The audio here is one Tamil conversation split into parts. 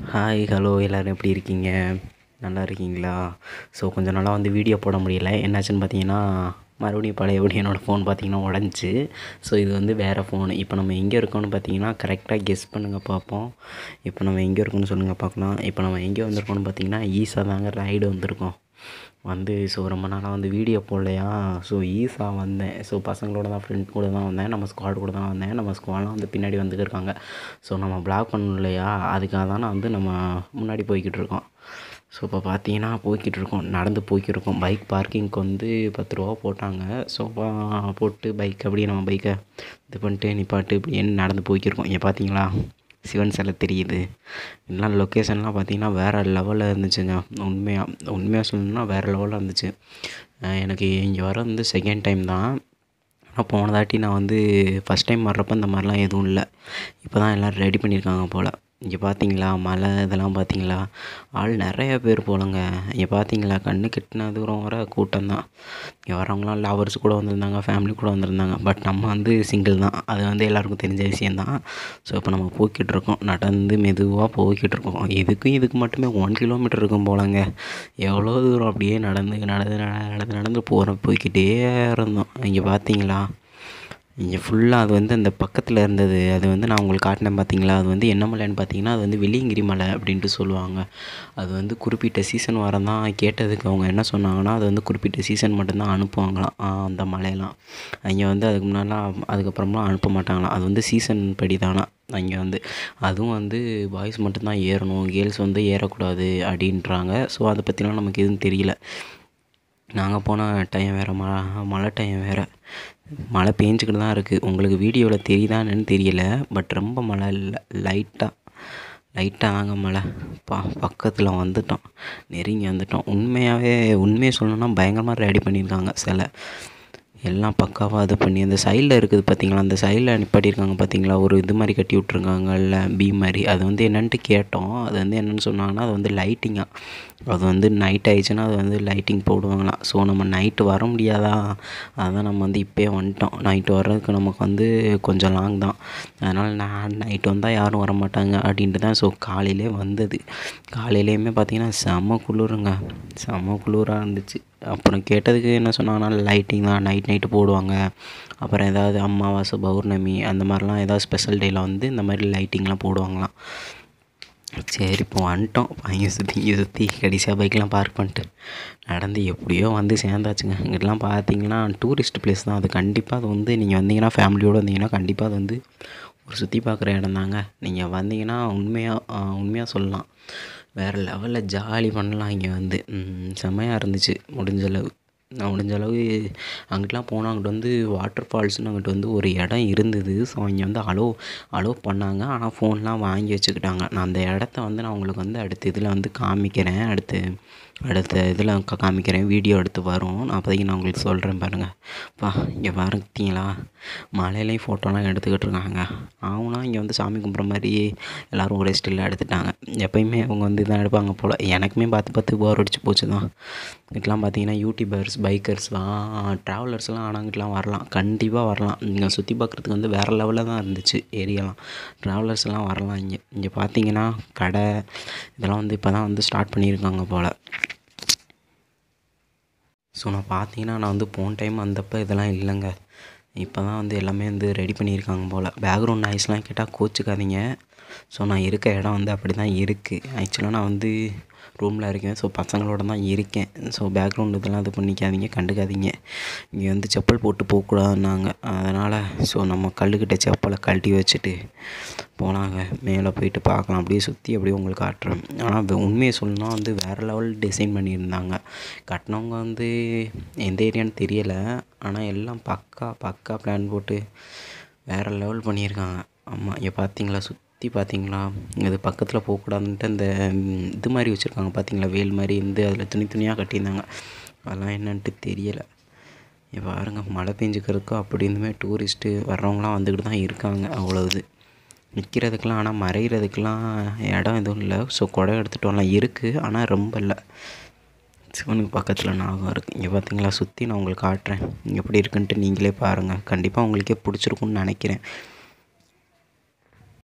ஹாய் ஹலோ எல்லோரும் எப்படி இருக்கீங்க நல்லா இருக்கீங்களா ஸோ கொஞ்ச நாளாக வந்து வீடியோ போட முடியல என்னாச்சுன்னு பார்த்தீங்கன்னா மறுபடியும் பழையபடி என்னோடய ஃபோன் பார்த்தீங்கன்னா உடஞ்சி ஸோ இது வந்து வேறு ஃபோனு இப்போ நம்ம எங்கே இருக்கோம்னு பார்த்தீங்கன்னா கரெக்டாக கெஸ் பண்ணுங்கள் பார்ப்போம் இப்போ நம்ம எங்கே இருக்கோம்னு சொல்லுங்கள் பார்க்கலாம் இப்போ நம்ம எங்கே வந்திருக்கோம்னு பார்த்தீங்கன்னா ஈஸா தாங்க ரைடு வந்திருக்கோம் வந்து ஸோ ரொம்ப நாளாக வந்து வீடியோ போடலையா ஸோ ஈஸா வந்தேன் ஸோ பசங்களோட தான் ஃப்ரெண்ட் கூட தான் வந்தேன் நம்ம ஸ்குவாட் கூட தான் வந்தேன் நம்ம ஸ்குவாட்லாம் வந்து பின்னாடி வந்துட்டு இருக்காங்க ஸோ நம்ம பிளாக் பண்ணணும் இல்லையா அதுக்காக தான் நான் வந்து நம்ம முன்னாடி போய்கிட்டு இருக்கோம் ஸோ இப்போ பார்த்தீங்கன்னா போய்கிட்டு இருக்கோம் நடந்து போய்கிட்டு இருக்கோம் பைக் பார்க்கிங்க்கு வந்து பத்து ரூபா போட்டாங்க ஸோ போட்டு பைக் அப்படியே நம்ம பைக்கை இது பண்ணிட்டு நிப்பாட்டு இப்படின்னு நடந்து போய்க்கிட்டு இருக்கோம் இங்கே பார்த்தீங்களா சிவன் சிலை தெரியுது எல்லாம் லொக்கேஷன்லாம் பார்த்தீங்கன்னா வேறு லெவலில் இருந்துச்சுங்க உண்மையாக உண்மையாக சொல்லணும்னா வேறு லெவலில் இருந்துச்சு அஹ் எனக்கு இங்கே வர வந்து செகண்ட் டைம் தான் ஆனால் போன தாட்டி நான் வந்து ஃபஸ்ட் டைம் வர்றப்போ இந்த மாதிரிலாம் எதுவும் இல்லை இப்போ தான் எல்லோரும் ரெடி பண்ணியிருக்காங்க போல் இங்கே பார்த்தீங்களா மலை இதெல்லாம் பார்த்தீங்களா ஆள் நிறைய பேர் போலங்க இங்கே பார்த்தீங்களா கண்ணு கெட்டின தூரம் வர கூட்டம் தான் இங்கே வரவங்களாம் லவர்ஸ் கூட வந்திருந்தாங்க ஃபேமிலி கூட வந்திருந்தாங்க பட் நம்ம வந்து சிங்கிள் தான் அது வந்து எல்லாருக்கும் தெரிஞ்ச விஷயந்தான் ஸோ இப்போ நம்ம போய்கிட்டு இருக்கோம் நடந்து மெதுவாக போய்கிட்டு இருக்கோம் இதுக்கும் இதுக்கு மட்டுமே ஒன் கிலோமீட்டர் இருக்கும் போலங்க எவ்வளோ தூரம் அப்படியே நடந்து நடந்து நட- நடந்து நடந்து போகிற போய்க்கிட்டே இருந்தோம் இங்கே பார்த்தீங்களா இங்கே ஃபுல்லாக அது வந்து அந்த பக்கத்தில் இருந்தது அது வந்து நான் உங்களுக்கு காட்டினேன் பார்த்தீங்களா அது வந்து என்ன மலைன்னு பார்த்தீங்கன்னா அது வந்து வெள்ளியங்கிரி மலை அப்படின்ட்டு சொல்லுவாங்க அது வந்து குறிப்பிட்ட சீசன் வர தான் கேட்டதுக்கு அவங்க என்ன சொன்னாங்கன்னா அது வந்து குறிப்பிட்ட சீசன் மட்டும்தான் அனுப்புவாங்களாம் ஆஹ் அந்த மலையெல்லாம் அங்கே வந்து அதுக்கு முன்னாடிலாம் அதுக்கப்புறமா அனுப்ப மாட்டாங்களாம் அது வந்து சீசன் படி தானா அங்கே வந்து அதுவும் வந்து பாய்ஸ் மட்டும்தான் ஏறணும் கேர்ள்ஸ் வந்து ஏறக்கூடாது அப்படின்றாங்க ஸோ அதை பற்றிலாம் நமக்கு எதுவும் தெரியல நாங்கள் போன டைம் வேறு மழை மழை டைம் வேறு மழை பேஞ்சிக்கிட்டு தான் இருக்குது உங்களுக்கு வீடியோவில் தெரியுதான்னு தெரியல பட் ரொம்ப மழை இல்லை லைட்டாக லைட்டாக தாங்க மழை பா பக்கத்தில் வந்துட்டோம் நெருங்கி வந்துட்டோம் உண்மையாகவே உண்மையை சொல்லணும்னா பயங்கரமாக ரெடி பண்ணியிருக்காங்க சிலை எல்லாம் பக்காவாக இது பண்ணி அந்த சைடில் இருக்குது பார்த்தீங்களா அந்த சைடில் நிப்பாட்டியிருக்காங்க பார்த்தீங்களா ஒரு இது மாதிரி கட்டி விட்ருக்காங்கல்ல பீ மாதிரி அது வந்து என்னன்ட்டு கேட்டோம் அது வந்து என்னென்னு சொன்னாங்கன்னா அது வந்து லைட்டிங்காக அது வந்து நைட் ஆயிடுச்சுன்னா அது வந்து லைட்டிங் போடுவாங்களாம் ஸோ நம்ம நைட்டு வர முடியாதா அதான் நம்ம வந்து இப்போயே வந்துட்டோம் நைட்டு வர்றதுக்கு நமக்கு வந்து கொஞ்சம் லாங் தான் அதனால் நான் நைட்டு வந்தால் யாரும் வர மாட்டாங்க அப்படின்ட்டு தான் ஸோ காலையிலே வந்தது காலையிலேயுமே பார்த்தீங்கன்னா செம குளிருங்க செம குளிராக இருந்துச்சு அப்புறம் கேட்டதுக்கு என்ன சொன்னாங்கன்னா லைட்டிங் தான் நைட் நைட்டு போடுவாங்க அப்புறம் ஏதாவது அமாவாசை பௌர்ணமி அந்த மாதிரிலாம் ஏதாவது ஸ்பெஷல் டேயில் வந்து இந்த மாதிரி லைட்டிங்லாம் போடுவாங்களாம் சரி இப்போ வந்துட்டோம் அங்கே சுற்றி இங்கே சுற்றி கடைசியாக பைக்லாம் பார்க் பண்ணிட்டு நடந்து எப்படியோ வந்து சேர்ந்தாச்சுங்க இங்கிட்டலாம் பார்த்தீங்கன்னா டூரிஸ்ட் பிளேஸ் தான் அது கண்டிப்பாக அது வந்து நீங்கள் வந்தீங்கன்னா ஃபேமிலியோடு வந்தீங்கன்னா கண்டிப்பாக அது வந்து ஒரு சுற்றி பார்க்குற இடம் தாங்க நீங்கள் வந்தீங்கன்னா உண்மையாக உண்மையாக சொல்லலாம் வேறு லெவலில் ஜாலி பண்ணலாம் இங்கே வந்து ம், செம்மையாக இருந்துச்சு முடிஞ்ச அளவு நான் முடிஞ்ச அளவு அங்கிட்டலாம் போனால் அங்கிட்டு வந்து வாட்டர் ஃபால்ஸ்னு அங்கிட்டு வந்து ஒரு இடம் இருந்தது ஸோ அங்கே வந்து அலோ அலோ பண்ணாங்க ஆனால் ஃபோன்லாம் வாங்கி வச்சுக்கிட்டாங்க நான் அந்த இடத்த வந்து நான் உங்களுக்கு வந்து அடுத்த இதில் வந்து காமிக்கிறேன் அடுத்து அடுத்த இதில் கா- காமிக்கிறேன் வீடியோ எடுத்து வரும் நான் அப்போதைக்கு நான் உங்களுக்கு சொல்கிறேன் பாருங்கள் பா இங்கே பார்த்தீங்களா மலையிலையும் ஃபோட்டோலாம் எடுத்துக்கிட்டு இருக்காங்க அவங்களாம் இங்கே வந்து சாமி கும்பிட்ற மாதிரி எல்லோரும் ஒரே ஸ்டில்லாக எடுத்துட்டாங்க எப்பயுமே அவங்க வந்து இதான் எடுப்பாங்க போல் எனக்குமே பார்த்து பார்த்து போர் அடிச்சு போச்சு தான் இதுக்கெலாம் பார்த்தீங்கன்னா யூடியூபர்ஸ் பைக்கர்ஸ்லாம் ட்ராவலர்ஸ்லாம் ஆனாங்கிட்டலாம் வரலாம் கண்டிப்பாக வரலாம் இங்கே சுற்றி பார்க்குறதுக்கு வந்து வேறு லெவலில் தான் இருந்துச்சு ஏரியாலாம் ட்ராவலர்ஸ்லாம் வரலாம் இங்கே இங்கே பார்த்தீங்கன்னா கடை இதெல்லாம் வந்து இப்போ தான் வந்து ஸ்டார்ட் பண்ணியிருக்காங்க போல் ஸோ நான் பார்த்தீங்கன்னா நான் வந்து போன டைம் வந்தப்போ இதெல்லாம் இல்லைங்க இப்போ தான் வந்து எல்லாமே வந்து ரெடி பண்ணியிருக்காங்க போல் பேக்ரவுண்ட் நாய்ஸ்லாம் கேட்டால் கோச்சிக்காதீங்க ஸோ நான் இருக்க இடம் வந்து அப்படி தான் இருக்குது ஆக்சுவலாக நான் வந்து ரூமில் இருக்கேன் ஸோ பசங்களோட தான் இருக்கேன் ஸோ பேக்ரவுண்ட் இதெல்லாம் இது பண்ணிக்காதீங்க கண்டுக்காதீங்க இங்கே வந்து செப்பல் போட்டு போகக்கூடாதுன்னாங்க அதனால் ஸோ நம்ம கல்லுக்கிட்ட செப்பலை கழட்டி வச்சுட்டு போனாங்க மேலே போயிட்டு பார்க்கலாம் அப்படியே சுற்றி அப்படியே உங்களுக்கு காட்டுறேன் ஆனால் வே- உண்மையை சொல்லணும்னா வந்து வேறு லெவல் டிசைன் பண்ணியிருந்தாங்க கட்டினவங்க வந்து எந்த ஏரியான்னு தெரியலை ஆனால் எல்லாம் பக்கா பக்கா பிளான் போட்டு வேறு லெவல் பண்ணியிருக்காங்க ஆமாம் இங்கே பார்த்தீங்களா சுற்றி பார்த்தீங்களா இது பக்கத்தில் போகக்கூடாதுன்ட்டு இந்த ம், இது மாதிரி வச்சுருக்காங்க பார்த்தீங்களா வேல் மாதிரி இருந்து அதில் துணி துணியாக கட்டியிருந்தாங்க அதெல்லாம் என்னன்ட்டு தெரியலை இங்க பாருங்க மழை பெஞ்சுக்கிறதுக்கு அப்படி இருந்துமே டூரிஸ்ட்டு வர்றவங்களாம் வந்துக்கிட்டு தான் இருக்காங்க அவ்வளோ இது நிற்கிறதுக்கெலாம் ஆனால் மறைகிறதுக்கெலாம் இடம் எதுவும் இல்லை ஸோ குடம் எடுத்துகிட்டு வரலாம் இருக்குது ஆனால் ரொம்ப இல்லை சிவனுக்கு பக்கத்தில் நாகம் இருக்குது இங்கே பார்த்தீங்களா சுற்றி நான் உங்களுக்கு காட்டுறேன் எப்படி இருக்குன்ட்டு நீங்களே பாருங்கள் கண்டிப்பாக உங்களுக்கே பிடிச்சிருக்குன்னு நினைக்கிறேன்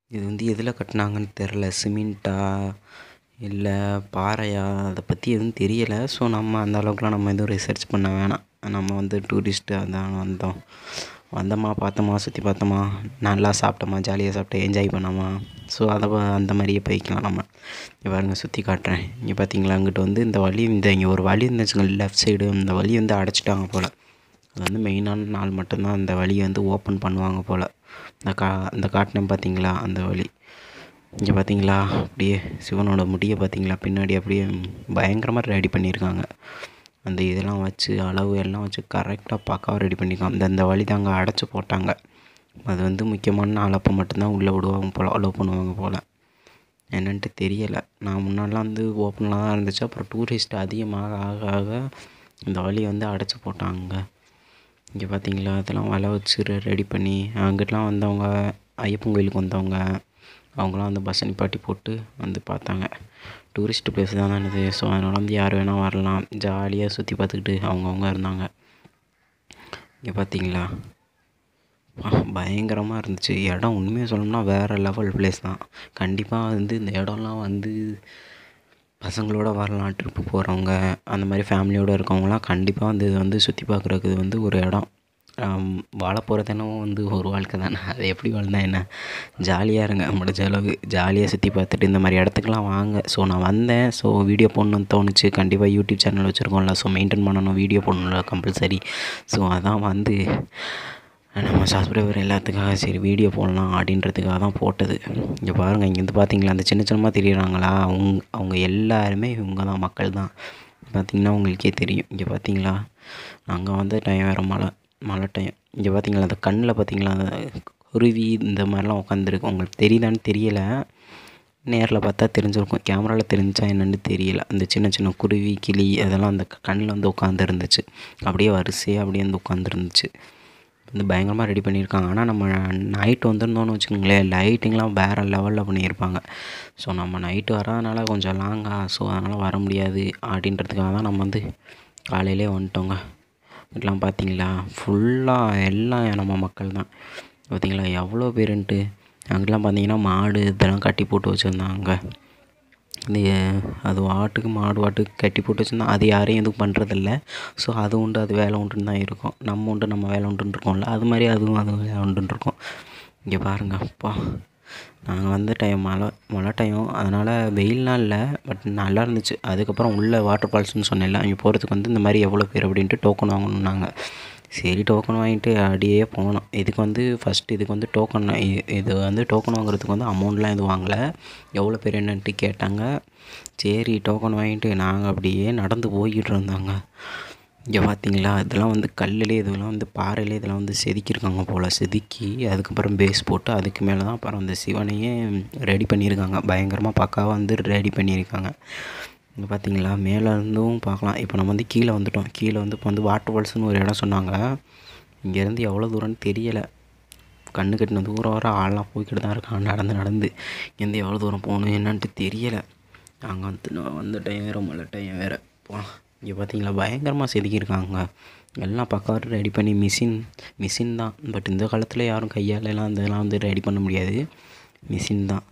இது வந்து எதில் கட்டினாங்கன்னு தெரில சிமெண்ட்டா இல்லை பாறையா அதை பற்றி எதுவும் தெரியலை ஸோ நம்ம அந்த அளவுக்குலாம் நம்ம எதுவும் ரிசர்ச் பண்ண வேணாம் நம்ம வந்து டூரிஸ்ட்டு அதான் வந்தோம் வந்தோமா பார்த்தோமா சுற்றி பார்த்தோமா நல்லா சாப்பிட்டோமா ஜாலியாக சாப்பிட்டு என்ஜாய் பண்ணோமா ஸோ அதை வ- அந்த மாதிரியே போய்க்கலாம் நம்ம இங்கே பாருங்க சுற்றி காட்டுறேன் இங்கே பார்த்தீங்களா அங்கிட்டு வந்து இந்த வழி இந்த இங்கே ஒரு வழி இருந்துச்சுங்க லெஃப்ட் சைடு இந்த வழி வந்து அடைச்சிட்டாங்க போல் அது வந்து மெயினான நாள் மட்டும்தான் அந்த வழியை வந்து ஓப்பன் பண்ணுவாங்க போல் இந்த கா இந்த காட்டினேன் பார்த்தீங்களா அந்த வழி இங்கே பார்த்தீங்களா அப்படியே சிவனோட முடியை பார்த்தீங்களா பின்னாடி அப்படியே பயங்கரமாக ரெடி பண்ணியிருக்காங்க அந்த இதெல்லாம் வச்சு அளவு எல்லாம் வச்சு கரெக்டாக பக்காவாக ரெடி பண்ணியிருக்காங்க அந்த அந்த வழி தாங்க அடைச்சி போட்டாங்க அது வந்து முக்கியமான நாள் அப்போ மட்டும்தான் உள்ளே விடுவாங்க போல் அலோவ் பண்ணுவாங்க போல் என்னன்ட்டு தெரியலை நான் முன்னாடிலாம் வந்து ஓப்பனில் தான் இருந்துச்சு அப்புறம் டூரிஸ்ட் அதிகமாக ஆக ஆக இந்த வழியை வந்து அடைச்சி போட்டாங்க இங்கே பார்த்தீங்களா அதெல்லாம் வலை வச்சு ரெடி பண்ணி அங்கிட்டலாம் வந்தவங்க ஐயப்பன் கோயிலுக்கு வந்தவங்க அவங்களாம் வந்து பஸ் நிப்பாட்டி போட்டு வந்து பார்த்தாங்க டூரிஸ்ட் பிளேஸ் தான் இது ஸோ அதனால் வந்து யார் வேணால் வரலாம் ஜாலியாக சுற்றி பார்த்துக்கிட்டு அவங்கவுங்க இருந்தாங்க இங்கே பார்த்தீங்களா பயங்கரமாக இருந்துச்சு இடம் உண்மையாக சொல்லணும்னா வேறு லெவல் பிளேஸ் தான் கண்டிப்பாக வந்து இந்த இடம்லாம் வந்து பசங்களோட வரலாம் ட்ரிப்பு போகிறவங்க அந்த மாதிரி ஃபேமிலியோடு இருக்கவங்களாம் கண்டிப்பாக வந்து இது வந்து சுற்றி பார்க்குறதுக்கு இது வந்து ஒரு இடம் வாழ போகிறது என்னவோ வந்து ஒரு வாழ்க்கை தானே அது எப்படி வாழ்ந்தா என்ன ஜாலியாக இருங்க முடிஞ்ச அளவு ஜாலியாக சுற்றி பார்த்துட்டு இந்த மாதிரி இடத்துக்குலாம் வாங்க ஸோ நான் வந்தேன் ஸோ வீடியோ போடணும்னு தோணுச்சு கண்டிப்பாக யூடியூப் சேனல் வச்சுருக்கோம்ல ஸோ மெயின்டைன் பண்ணணும் வீடியோ போடணும்ல கம்பல்சரி ஸோ அதான் வந்து நம்ம சப்ஸ்கிரைபர் எல்லாத்துக்காக சரி வீடியோ போடலாம் அப்படின்றதுக்காக தான் போட்டது இங்கே பாருங்கள் இங்கேருந்து பார்த்தீங்களா அந்த சின்ன சின்னமாக தெரியுறாங்களா அவங்க அவங்க எல்லாருமே இவங்க தான் மக்கள் தான் பார்த்தீங்கன்னா உங்களுக்கே தெரியும் இங்கே பார்த்தீங்களா அங்கே வந்து டைம் வேறு மழை மழை டைம் இங்கே பார்த்தீங்களா அந்த கண்ணில் பார்த்தீங்களா அந்த குருவி இந்த மாதிரிலாம் உட்காந்துருக்கு உங்களுக்கு தெரியுதான்னு தெரியலை நேரில் பார்த்தா தெரிஞ்சிருக்கும் கேமராவில் தெரிஞ்சா என்னன்னு தெரியல அந்த சின்ன சின்ன குருவி கிளி அதெல்லாம் அந்த கண்ணில் வந்து உட்காந்துருந்துச்சு அப்படியே வரிசையாக அப்படியே வந்து உட்காந்துருந்துச்சு வந்து பயங்கரமாக ரெடி பண்ணியிருக்காங்க ஆனால் நம்ம நைட்டு வந்திருந்தோம்னு வச்சுக்கோங்களேன் லைட்டிங்லாம் வேறு லெவலில் பண்ணியிருப்பாங்க ஸோ நம்ம நைட்டு வராதனால கொஞ்சம் லாங்கா ஸோ அதனால் வர முடியாது அப்படின்றதுக்காக தான் நம்ம வந்து காலையிலே வந்துட்டோங்க இதெல்லாம் பார்த்தீங்களா ஃபுல்லாக எல்லாம் நம்ம மக்கள் தான் பார்த்தீங்களா எவ்வளோ பேருன்ட்டு அங்கெல்லாம் பார்த்தீங்கன்னா மாடு இதெல்லாம் கட்டி போட்டு வச்சுருந்தாங்க இந்த அது வாட்டுக்கு மாடு வாட்டுக்கு கட்டி போட்டு வச்சுருந்தா அது யாரையும் எதுவும் பண்ணுறதில்ல ஸோ அது உண்டு அது வேலை உண்டுன்னு தான் இருக்கும் நம்ம உண்டு நம்ம வேலை உண்டுன்னு இருக்கோம்ல அது மாதிரி அதுவும் அது வேலை உண்டுன்னு இருக்கும் இங்கே பாருங்க அப்பா நாங்கள் வந்த டைம் மழை மழை டைம் அதனால் வெயில்லாம் இல்லை பட் நல்லா இருந்துச்சு அதுக்கப்புறம் உள்ள வாட்டர் ஃபால்ஸ்னு சொன்னேன்ல அங்கே போகிறதுக்கு வந்து இந்த மாதிரி எவ்வளோ பேர் அப்படின்ட்டு டோக்கன் வாங்கணுன்னாங்க சரி டோக்கன் வாங்கிட்டு அப்படியே போனோம் இதுக்கு வந்து ஃபஸ்ட்டு இதுக்கு வந்து டோக்கன் இது வந்து டோக்கன் வாங்குறதுக்கு வந்து அமௌண்ட்லாம் எதுவும் வாங்கலை எவ்வளோ பேர் என்னன்ட்டு கேட்டாங்க சரி டோக்கன் வாங்கிட்டு நாங்கள் அப்படியே நடந்து போய்கிட்டு இருந்தாங்க இங்கே பார்த்தீங்களா இதெல்லாம் வந்து கல்லுலே இதெல்லாம் வந்து பாறையிலே இதெல்லாம் வந்து செதுக்கியிருக்காங்க போல் செதுக்கி அதுக்கப்புறம் பேஸ் போட்டு அதுக்கு மேலே தான் அப்புறம் அந்த சிவனையே ரெடி பண்ணியிருக்காங்க பயங்கரமாக பக்காவாக வந்து ரெடி பண்ணியிருக்காங்க இங்கே பார்த்தீங்களா மேலே இருந்தும் பார்க்கலாம் இப்போ நம்ம வந்து கீழே வந்துட்டோம் கீழே வந்து இப்போ வந்து வாட்டர் ஃபால்ஸ்னு ஒரு இடம் சொன்னாங்க இங்கேருந்து எவ்வளோ தூரம்னு தெரியலை கண்ணு கட்டின தூரம் வர ஆள்லாம் போய்கிட்டு தான் இருக்காங்க நடந்து நடந்து இங்கேருந்து எவ்வளோ தூரம் போகணும் என்னன்ட்டு தெரியலை அங்கே வந்து நான் வந்த டைம் வேறு மழை டைம் வேறு போகலாம் இங்கே பார்த்தீங்களா பயங்கரமாக செதுக்கியிருக்காங்க எல்லாம் பக்காவாக ரெடி பண்ணி மிஷின் மிஷின் தான் பட் இந்த காலத்தில் யாரும் கையாலலாம் இதெல்லாம் வந்து ரெடி பண்ண முடியாது மிஷின் தான்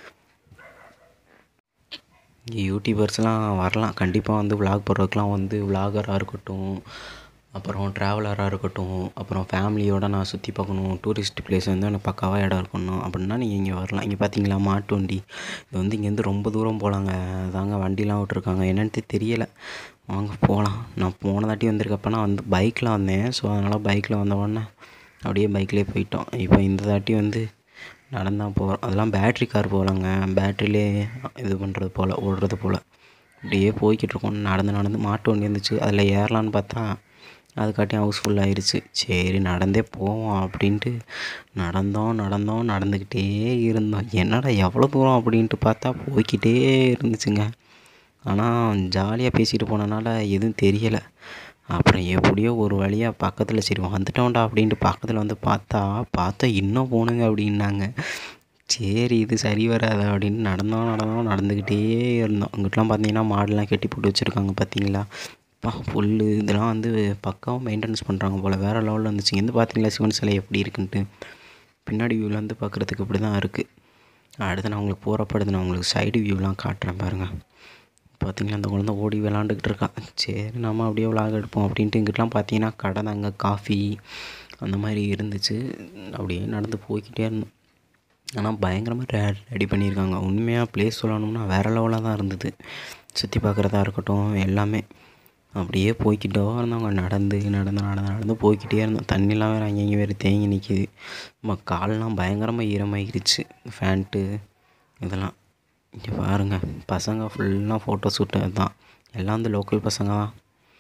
இங்கே யூடியூபர்ஸ்லாம் வரலாம் கண்டிப்பாக வந்து விலாக் போடுறதுக்குலாம் வந்து விலாகராக இருக்கட்டும் அப்புறம் ட்ராவலராக இருக்கட்டும் அப்புறம் ஃபேமிலியோடு நான் சுற்றி பார்க்கணும் டூரிஸ்ட் பிளேஸ் வந்து எனக்கு பக்காவாக இடம் இருக்கணும் அப்படின்னா நீங்கள் இங்கே வரலாம் இங்கே பார்த்தீங்களா மாட்டு வண்டி இது வந்து இங்கேருந்து ரொம்ப தூரம் போகலாங்க அதாங்க வண்டிலாம் விட்ருக்காங்க என்னன்ட்டு தெரியலை வாங்க போகலாம் நான் போன தாட்டி வந்திருக்கப்ப நான் வந்து பைக்கில் வந்தேன் ஸோ அதனால் பைக்கில் வந்த உடனே அப்படியே பைக்லேயே போயிட்டோம் இப்போ இந்த தாட்டி வந்து நடந்தான் போகிறோம் அதெல்லாம் பேட்ரி கார் போகலாங்க பேட்ரிலே இது பண்ணுறது போல் ஓடுறது போல் அப்படியே போய்கிட்டு இருக்கோம் நடந்து நடந்து மாட்டு வண்டி இருந்துச்சு அதில் ஏறலான்னு பார்த்தா அதுக்காட்டியும் ஹவுஸ்ஃபுல் ஆயிடுச்சு சரி நடந்தே போவோம் அப்படின்ட்டு நடந்தோம் நடந்தோம் நடந்துக்கிட்டே இருந்தோம் என்னடா எவ்வளோ தூரம் அப்படின்ட்டு பார்த்தா போய்க்கிட்டே இருந்துச்சுங்க ஆனால் ஜாலியாக பேசிட்டு போனனால எதுவும் தெரியலை அப்புறம் எப்படியோ ஒரு வழியாக பக்கத்தில் சரி வந்துட்டோம்டா அப்படின்ட்டு பக்கத்தில் வந்து பார்த்தா பார்த்தா இன்னும் போகணுங்க அப்படின்னாங்க சரி இது சரி வராது அப்படின்னு நடந்தோம் நடந்தோம் நடந்துக்கிட்டே இருந்தோம் அங்கிட்டலாம் பார்த்தீங்கன்னா மாடெலாம் கட்டி போட்டு வச்சுருக்காங்க பார்த்தீங்களா அப்பா புல் இதெல்லாம் வந்து பக்காவாக மெயின்டெனன்ஸ் பண்ணுறாங்க போல் வேறு லெவலில் இருந்துச்சு எந்த பார்த்தீங்களா சிவன் சிலை எப்படி இருக்குன்ட்டு பின்னாடி வியூவில் வந்து பார்க்குறதுக்கு இப்படி தான் இருக்குது அடுத்து நான் உங்களுக்கு போகிறப்ப எடுத்து நான் உங்களுக்கு சைடு வியூலாம் காட்டுறேன் பாருங்கள் பார்த்தீங்கன்னா அந்த குழந்தை ஓடி விளாண்டுக்கிட்டு இருக்கான் சரி நம்ம அப்படியே விளாக எடுப்போம் அப்படின்ட்டு இங்கிட்டலாம் பார்த்தீங்கன்னா கடை தாங்க காஃபி அந்த மாதிரி இருந்துச்சு அப்படியே நடந்து போய்க்கிட்டே இருந்தோம் ஆனால் பயங்கரமாக ரே ரெடி பண்ணியிருக்காங்க உண்மையாக ப்ளேஸ் சொல்லணும்னா வேறு லெவலாக தான் இருந்தது சுற்றி பார்க்குறதா இருக்கட்டும் எல்லாமே அப்படியே போய்க்கிட்டோ இருந்தவங்க நடந்து நடந்து நடந்து நடந்து போய்க்கிட்டே இருந்தோம் தண்ணிலாம் வேறு அங்கங்கே வேறு தேங்கி நிற்கிது நம்ம கால்லாம் பயங்கரமாக ஈரமாகிருச்சு ஃபேண்ட்டு இதெல்லாம் இங்கே பாருங்கள் பசங்க ஃபுல்லாக ஃபோட்டோ ஷூட்டு அதுதான் எல்லாம் வந்து லோக்கல் பசங்க தான்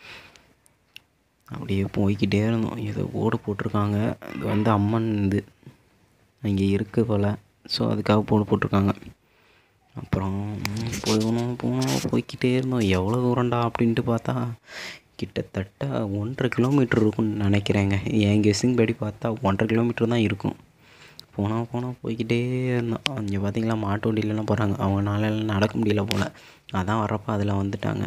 அப்படியே போய்க்கிட்டே இருந்தோம் ஏதோ போர்டு போட்டிருக்காங்க இது வந்து அம்மன் இது இங்கே இருக்குது போல் ஸோ அதுக்காக போர்டு போட்டிருக்காங்க அப்புறம் போகணும் போகணும் போய்க்கிட்டே இருந்தோம் எவ்வளோ தூரம்டா அப்படின்ட்டு பார்த்தா கிட்டத்தட்ட ஒன்றரை கிலோமீட்டர் இருக்கும்னு நினைக்கிறேங்க என் கெஸ்ஸிங் படி பார்த்தா ஒன்றரை கிலோமீட்டர் தான் இருக்கும் போனால் போனால் போய்க்கிட்டே இருந்தோம் இங்கே பார்த்தீங்களா மாட்டு வண்டியிலலாம் போகிறாங்க அவங்களால நடக்க முடியல போல் அதான் வர்றப்போ அதில் வந்துட்டாங்க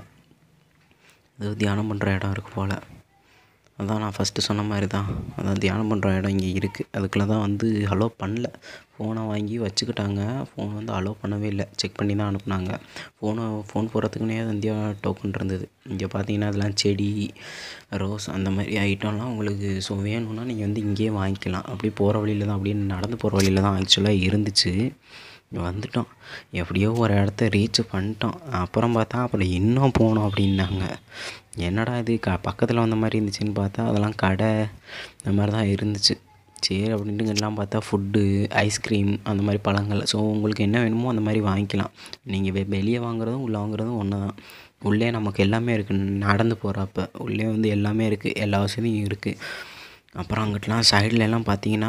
அது தியானம் பண்ணுற இடம் இருக்குது போல் அதான் நான் ஃபஸ்ட்டு சொன்ன மாதிரி தான் அதான் தியானம் பண்ணுற இடம் இங்கே இருக்குது அதுக்குள்ளே தான் வந்து அலோவ் பண்ணல ஃபோனை வாங்கி வச்சுக்கிட்டாங்க ஃபோன் வந்து அலோவ் பண்ணவே இல்லை செக் பண்ணி தான் அனுப்புனாங்க ஃபோனை ஃபோன் போடுறதுக்குனே இந்தியா டோக்கன் இருந்தது இங்கே பார்த்தீங்கன்னா அதெல்லாம் செடி ரோஸ் அந்த மாதிரி ஐட்டம்லாம் உங்களுக்கு ஸோ வேணும்னா நீங்கள் வந்து இங்கேயே வாங்கிக்கலாம் அப்படியே போகிற வழியில் தான் அப்படியே நடந்து போகிற வழியில் தான் ஆக்சுவலாக இருந்துச்சு வந்துட்டோம் எப்படியோ ஒரு இடத்த ரீச் பண்ணிட்டோம் அப்புறம் பார்த்தா அப்புறம் இன்னும் போகணும் அப்படின்னாங்க என்னடா இது க பக்கத்தில் வந்த மாதிரி இருந்துச்சுன்னு பார்த்தா அதெல்லாம் கடை இந்த மாதிரி தான் இருந்துச்சு சரி அப்படின்ட்டு எல்லாம் பார்த்தா ஃபுட்டு ஐஸ்கிரீம் அந்த மாதிரி பழங்கள் ஸோ உங்களுக்கு என்ன வேணுமோ அந்த மாதிரி வாங்கிக்கலாம் நீங்கள் வெ வெளியே வாங்குறதும் உள்ளே வாங்குறதும் ஒன்று தான் உள்ளே நமக்கு எல்லாமே இருக்குது நடந்து போகிறப்ப உள்ளே வந்து எல்லாமே இருக்குது எல்லா வசதியும் இருக்குது அப்புறம் அங்கிட்டலாம் சைடுல எல்லாம் பார்த்தீங்கன்னா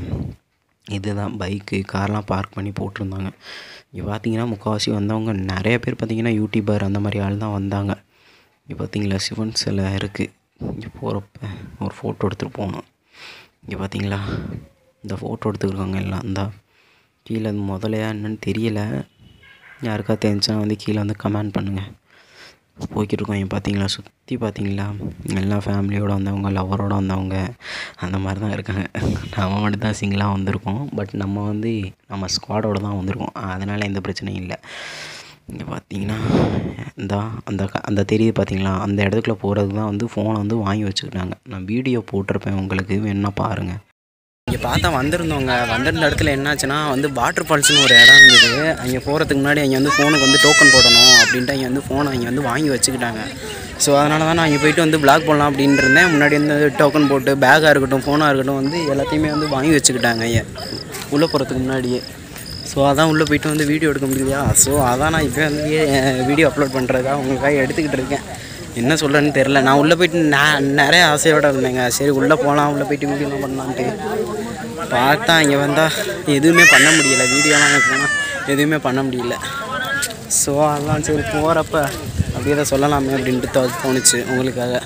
இதுதான் பைக்கு கார்லாம் பார்க் பண்ணி போட்டிருந்தாங்க இங்கே பார்த்தீங்கன்னா முக்கால்வாசி வந்தவங்க நிறைய பேர் பார்த்தீங்கன்னா யூடியூபர் அந்த மாதிரி ஆள் தான் வந்தாங்க இங்கே பார்த்தீங்களா சிவன் சிலை இருக்குது இங்கே போகிறப்ப ஒரு ஃபோட்டோ எடுத்துகிட்டு போகணும் இங்கே பார்த்தீங்களா இந்த ஃபோட்டோ எடுத்துருக்காங்க எல்லாம் இந்த கீழே அது முதலையா என்னன்னு தெரியல யாருக்கா தெரிஞ்சுன்னா வந்து கீழே வந்து கமெண்ட் பண்ணுங்கள் போய்கிட்டு இருக்கோம் இங்கே பார்த்தீங்களா சுற்றி பார்த்தீங்களா எல்லா ஃபேமிலியோடு வந்தவங்க லவரோட வந்தவங்க அந்த மாதிரி தான் இருக்காங்க நம்ம மட்டும் தான் சிங்கிளாக வந்திருக்கோம் பட் நம்ம வந்து நம்ம ஸ்குவாடோட தான் வந்திருக்கோம் அதனால் எந்த பிரச்சனையும் இல்லை இங்கே பார்த்தீங்கன்னா இந்த அந்த க- அந்த தெரியுது பார்த்தீங்களா அந்த இடத்துக்குள்ள போகிறதுக்கு தான் வந்து ஃபோனை வந்து வாங்கி வச்சுக்கிட்டாங்க நான் வீடியோ போட்டிருப்பேன் உங்களுக்கு வேணுன்னா பாருங்கள் இங்கே பார்த்தா வந்திருந்தவங்க வந்திருந்த இடத்துல என்னாச்சுன்னா வந்து வாட்டர் ஃபால்ஸ்னு ஒரு இடம் இருந்தது அங்கே போகிறதுக்கு முன்னாடி அங்கே வந்து ஃபோனுக்கு வந்து டோக்கன் போடணும் அப்படின்ட்டு அங்கே வந்து ஃபோனை அங்கே வந்து வாங்கி வச்சுக்கிட்டாங்க ஸோ அதனால தான் நான் அங்கே போயிட்டு வந்து பிளாக் பண்ணலாம் அப்படின்ட்டு இருந்தேன் முன்னாடி வந்து டோக்கன் போட்டு பேக்காக இருக்கட்டும் ஃபோனாக இருக்கட்டும் வந்து எல்லாத்தையுமே வந்து வாங்கி வச்சுக்கிட்டாங்க ஐயா உள்ளே போகிறதுக்கு முன்னாடியே ஸோ அதான் உள்ளே போயிட்டு வந்து வீடியோ எடுக்க முடியலையா ஸோ அதான் நான் இப்போ வந்து வீடியோ அப்லோட் பண்ணுறதுக்காக உங்களுக்காக எடுத்துக்கிட்டு இருக்கேன் என்ன சொல்கிறேன்னு தெரில நான் உள்ளே போயிட்டு நான் நிறைய ஆசையோடு இருந்தேங்க சரி உள்ளே போகலாம் உள்ளே போயிட்டு வீடியோலாம் பண்ணலான்ட்டு பார்த்தா இங்கே வந்தால் எதுவுமே பண்ண முடியல வீடியோலாம் போனால் எதுவுமே பண்ண முடியல ஸோ அதான் சரி போகிறப்ப அப்படியே தான் சொல்லலாமே அப்படின்ட்டு தோ தோணுச்சு உங்களுக்காக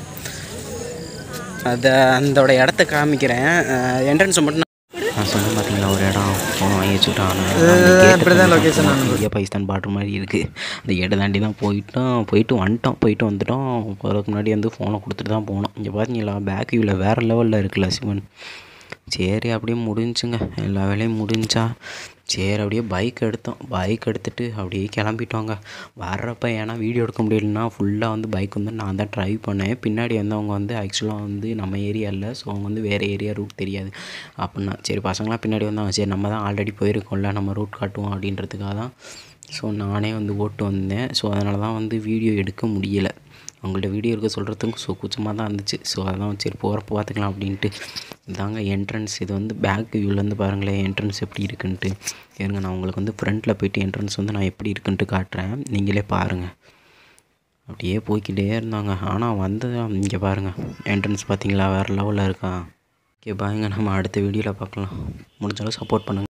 அதை அதோட இடத்த காமிக்கிறேன் என்ட்ரன்ஸை மட்டும் நான் சொன்னேன் பார்த்தீங்களா ஒரு இடம் ஃபோன் வாங்கி வச்சுட்டான் லொக்கேஷன் இந்தியா பாகிஸ்தான் பார்டர் மாதிரி இருக்குது அந்த இடம் தாண்டி தான் போயிட்டோம் போயிட்டு வந்துட்டோம் போயிட்டு வந்துட்டோம் போகிறதுக்கு முன்னாடி வந்து ஃபோனை கொடுத்துட்டு தான் போனோம் இங்கே பார்த்தீங்களா பேக் வியூவில் வேறு லெவலில் இருக்குல்ல சிவன் சரி அப்படியே முடிஞ்சுங்க எல்லா வேலையும் முடிஞ்சா சரி அப்படியே பைக் எடுத்தோம் பைக் எடுத்துகிட்டு அப்படியே கிளம்பிட்டோங்க வர்றப்ப ஏன்னா வீடியோ எடுக்க முடியலன்னா ஃபுல்லாக வந்து பைக் வந்து நான் தான் ட்ரைவ் பண்ணேன் பின்னாடி வந்து அவங்க வந்து ஆக்சுவலாக வந்து நம்ம ஏரியா இல்லை ஸோ அவங்க வந்து வேறு ஏரியா ரூட் தெரியாது அப்படின்னா சரி பசங்களாம் பின்னாடி வந்தாங்க சரி நம்ம தான் ஆல்ரெடி போயிருக்கோம்ல நம்ம ரூட் காட்டுவோம் அப்படின்றதுக்காக தான் ஸோ நானே வந்து ஓட்டு வந்தேன் ஸோ அதனால தான் வந்து வீடியோ எடுக்க முடியலை அவங்கள்ட்ட வீடியோ எடுக்க சொல்கிறதுக்கு ஸோ கூச்சமாக தான் இருந்துச்சு ஸோ அதான் சரி போகிறப்ப பார்த்துக்கலாம் அப்படின்ட்டு இதாங்க என்ட்ரன்ஸ் இது வந்து பேக் வியூலேருந்து பாருங்களேன் என்ட்ரன்ஸ் எப்படி இருக்குன்ட்டு இருங்க நான் உங்களுக்கு வந்து ஃப்ரண்ட்டில் போயிட்டு என்ட்ரன்ஸ் வந்து நான் எப்படி இருக்குன்ட்டு காட்டுறேன் நீங்களே பாருங்கள் அப்படியே போய்க்கிட்டே இருந்தாங்க ஆனால் வந்து இங்கே பாருங்கள் என்ட்ரன்ஸ் பார்த்தீங்களா வேறு லெவலில் இருக்கா ஓகே பாருங்க நம்ம அடுத்த வீடியோவில் பார்க்கலாம் முடிஞ்சாலும் சப்போர்ட் பண்ணுங்கள்